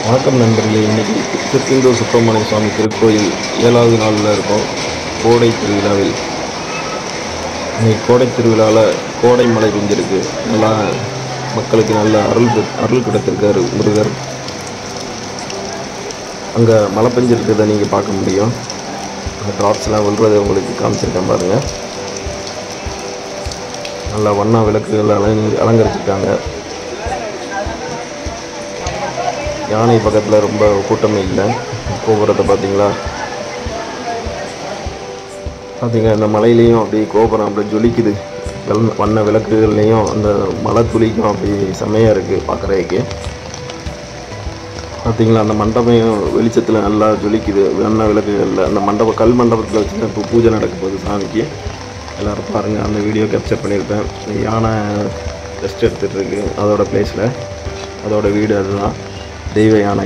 வணக்கம் நண்பர்களே இன்றைக்கி திருச்செந்தூர் சுப்பிரமணிய சுவாமி திருக்கோயில் ஏழாவது நாளில் இருக்கோம் கோடை திருவிழாவில் இன்னைக்கு கோடை திருவிழாவில் கோடை மழை பெஞ்சிருக்கு நல்லா மக்களுக்கு நல்ல அருள் பெ- அருள் கிடைத்திருக்காரு முருகர் அங்கே மழை பெஞ்சிருக்கிறத நீங்கள் பார்க்க முடியும் அந்த ட்ராப்ஸ்லாம் விழுறதை உங்களுக்கு காமிச்சிருக்கேன் பாருங்கள் நல்லா வண்ண விளக்குகள் அலங்க அலங்கரிச்சிருக்காங்க யானை பக்கத்தில் ரொம்ப கூட்டமே இல்லை கோபுரத்தை பார்த்தீங்களா பார்த்தீங்க இந்த மலையிலையும் அப்படியே கோபுரம் அப்படியே ஜொலிக்குது வெள்ள- வண்ண விளக்குகள்லேயும் அந்த மலை துளிக்கும் அப்படி செம்மையாக இருக்குது பார்க்குறதுக்கு பார்த்தீங்களா அந்த மண்டபம் வெளிச்சத்தில் நல்லா ஜொலிக்குது வண்ண விளக்குகளில் அந்த மண்டபம் கல் மண்டபத்தில் வச்சு தான் இப்போ பூஜை நடக்க போகுது சாமிக்கு எல்லோரும் பாருங்கள் அந்த வீடியோ கேப்சர் பண்ணியிருப்பேன் இந்த யானை ரெஸ்ட் எடுத்துகிட்டு இருக்கு அதோட பிளேஸில் அதோட வீடு அதுதான் தெய்வ யானை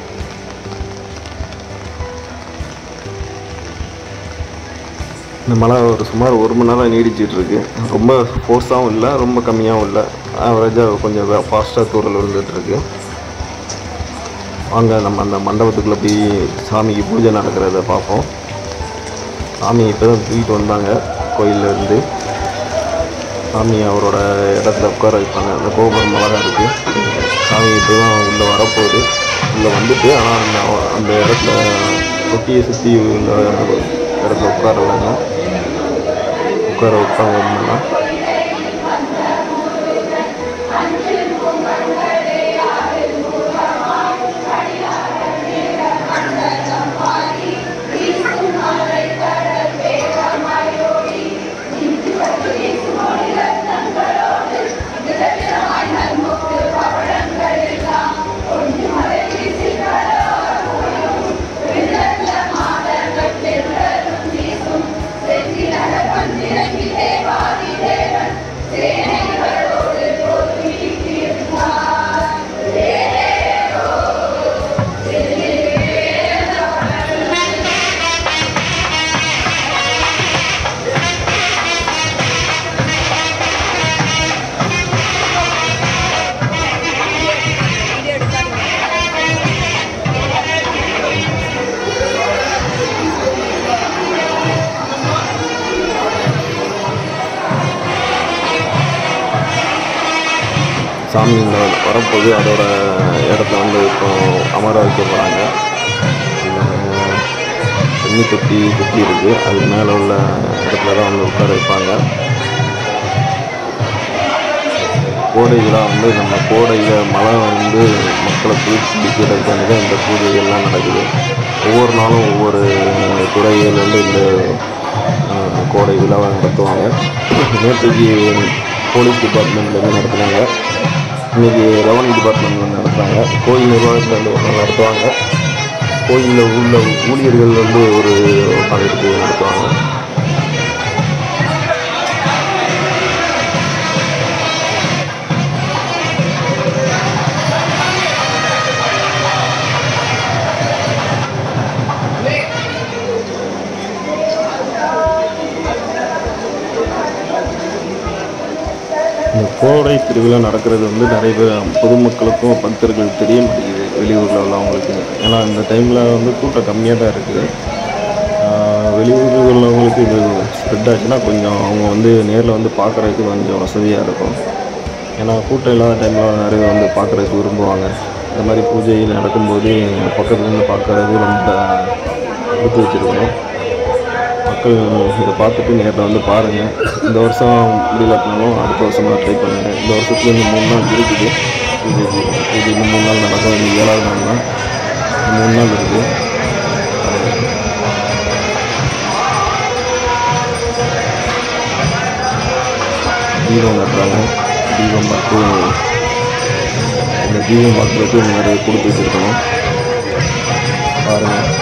இந்த மழை ஒரு சுமார் ஒரு மணி நேரம் நீடிச்சிட்டு இருக்கு ரொம்ப ஃபோர்ஸாகவும் இல்லை ரொம்ப கம்மியாகவும் இல்லை ஆவரேஜாக கொஞ்சம் ஃபாஸ்ட்டாக தூரல் விழுந்துட்டு இருக்கு வாங்க நம்ம அந்த மண்டபத்துக்குள்ளே போய் சாமிக்கு பூஜை நடக்கிறத பார்ப்போம் சாமி இப்போ தான் தூக்கிட்டு வந்தாங்க கோயில்ல இருந்து சாமி அவரோட இடத்துல உட்கார வைப்பாங்க அந்த கோபுரம் அழகாக இருக்குது சாமி இப்போ தான் உள்ளே வரப்போகுது உள்ளே வந்துட்டு ஆனால் அந்த அந்த இடத்துல தொட்டியை சுற்றி உள்ள இடத்துல உட்காரலாங்க உட்கார வைப்பாங்க ஒன்றுனா சாமி இந்த வரப்போகுது அதோட இடத்துல வந்து இப்போ அமர வைக்க போகிறாங்க தண்ணி தொட்டி தொட்டி இருக்குது அதுக்கு மேலே உள்ள இடத்துல தான் வந்து உட்கார வைப்பாங்க கோடை விழா வந்து நம்ம கோடையில் மழை வந்து மக்களை குளிர்ச்சி பிடிக்கிறதுக்காக தான் இந்த பூஜைகள்லாம் நடக்குது ஒவ்வொரு நாளும் ஒவ்வொரு துறைகள் வந்து இந்த அஹ், கோடை விழாவை நடத்துவாங்க நேற்றுக்கு போலீஸ் டிபார்ட்மெண்ட்லேருந்து நடத்துனாங்க இன்றைக்கி ரெவன்யூ டிபார்ட்மெண்ட்லேருந்து நடத்துகிறாங்க கோயில் நிர்வாகத்துலேருந்து ஒரு நாள் நடத்துவாங்க கோயிலில் உள்ள ஊழியர்கள் வந்து ஒரு பங்கெடுத்து நடத்துவாங்க இந்த கோடை திருவிழா நடக்கிறது வந்து நிறைய பேர் பொதுமக்களுக்கும் பக்தர்களுக்கு தெரிய மாட்டேங்குது வெளியூரில் உள்ளவங்களுக்கு ஏன்னா இந்த டைமில் வந்து கூட்டம் கம்மியாக தான் இருக்குது ஆஹ் வெளியூரில் உள்ளவங்களுக்கு இது ஸ்ப்ரெட் ஆச்சுன்னா கொஞ்சம் அவங்க வந்து நேரில் வந்து பார்க்குறதுக்கு கொஞ்சம் வசதியாக இருக்கும் ஏன்னா கூட்டம் இல்லாத டைமில் நிறைய வந்து பார்க்குறதுக்கு விரும்புவாங்க இந்த மாதிரி பூஜை நடக்கும்போது பக்கத்துல இருந்து பார்க்குறது ரொம்ப கொடுத்து வச்சுருக்கணும் மக்கள் இதை பார்த்துட்டு நேரில் வந்து பாருங்கள் இந்த வருஷம் முடியலட்டினாலும் அடுத்த வருஷமாக ட்ரை பண்ணுங்கள் இந்த வருஷத்துல இன்னும் மூணு நாள் இருக்குது இது இது இன்னும் மூணு நாள் நடக்கும் இது ஏழாவது நாள் தான் இன்னும் மூணு நாள் இருக்குது தீபம் கட்டுறாங்க தீபம் பார்த்து இந்த தீபம் பார்க்குறதுக்கு நிறைய கொடுத்து வச்சுருக்கணும் பாருங்கள்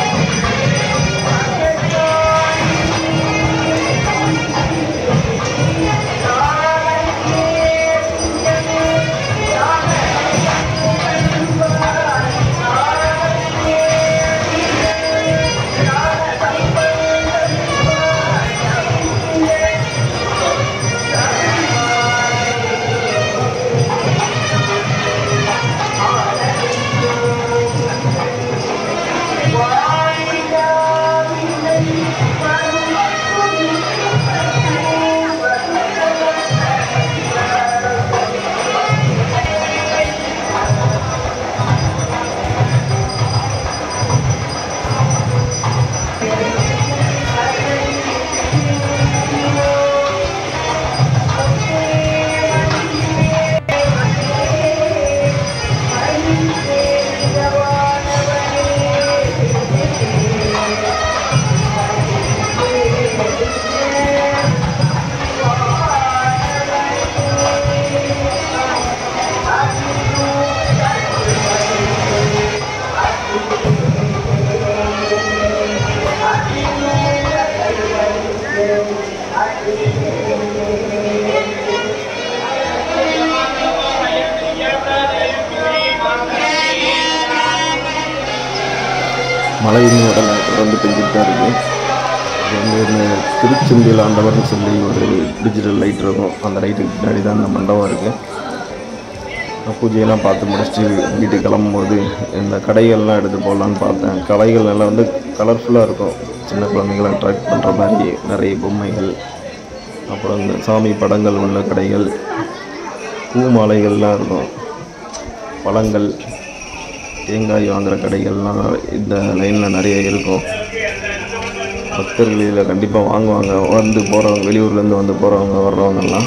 மழையும் உடனே தொடர்ந்து பெஞ்சிட்டு தான் இருக்குது இது வந்து இந்த திருச்செந்தியில் ஆண்டவர்னு சொல்லி ஒரு டிஜிட்டல் லைட் இருக்கும் அந்த லைட்டுக்கு பின்னாடி தான் இந்த மண்டபம் இருக்குது நான் பூஜையெல்லாம் பார்த்து முடிச்சுட்டு வீட்டுக்கு கிளம்பும்போது இந்த கடைகள்லாம் எடுத்து போடலான்னு பார்த்தேன் கடைகள் எல்லாம் வந்து கலர்ஃபுல்லாக இருக்கும் சின்ன குழந்தைங்களை அட்ராக்ட் பண்ணுற மாதிரி நிறைய பொம்மைகள் அப்புறம் இந்த சாமி படங்கள் உள்ள கடைகள் பூ மாலைகள்லாம் இருக்கும் பழங்கள் தேங்காய் வாங்குகிற கடைகள்லாம் இந்த லைனில் நிறைய இருக்கும் பக்தர்கள் இதில் கண்டிப்பாக வாங்குவாங்க வந்து போகிறவங்க வெளியூர்லேருந்து வந்து போகிறவங்க வர்றவங்கெல்லாம்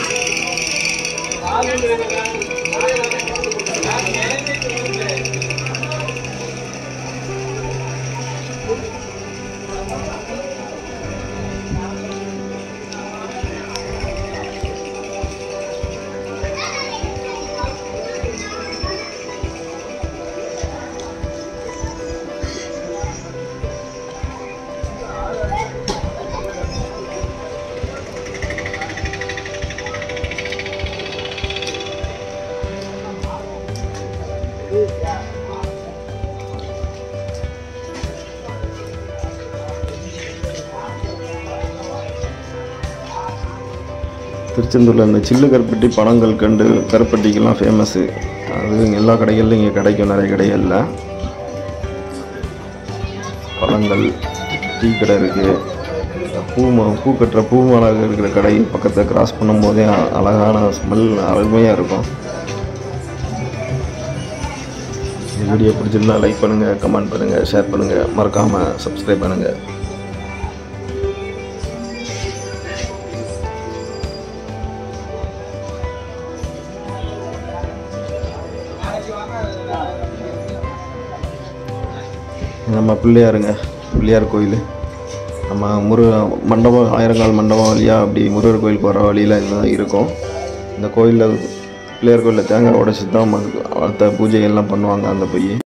திருச்செந்தூரில் இந்த சில்லு கருப்பட்டி பனங்கள் கண்டு கருப்பட்டிக்கெல்லாம் ஃபேமஸ்ஸு அது இங்க எல்லா கடைகள்லையும் இங்கே கிடைக்கும் நிறைய கடைகளில் பழங்கள் டீ கடை இருக்குது பூ ம- பூ கட்டுற பூ மாலை இருக்கிற கடை பக்கத்தில் கிராஸ் பண்ணும்போதே அ- அழகான ஸ்மெல் அருமையாக இருக்கும் இந்த வீடியோ பிடிச்சிருந்தா லைக் பண்ணுங்கள் கமெண்ட் பண்ணுங்கள் ஷேர் பண்ணுங்கள் மறக்காமல் சப்ஸ்கிரைப் பண்ணுங்கள் நம்ம பிள்ளையாருங்க பிள்ளையார் கோயில் நம்ம முரு மண்டபம் ஆயிரங்கால் மண்டபம் வழியாக அப்படி முருகர் கோயிலுக்கு வர வழியில் இன்னும் இருக்கும் இந்த கோயிலில் பிள்ளையார் கோயிலில் தேங்காய் உடைச்சி தான் ம- அடுத்த பூஜைகள்லாம் பண்ணுவாங்க அந்த போய்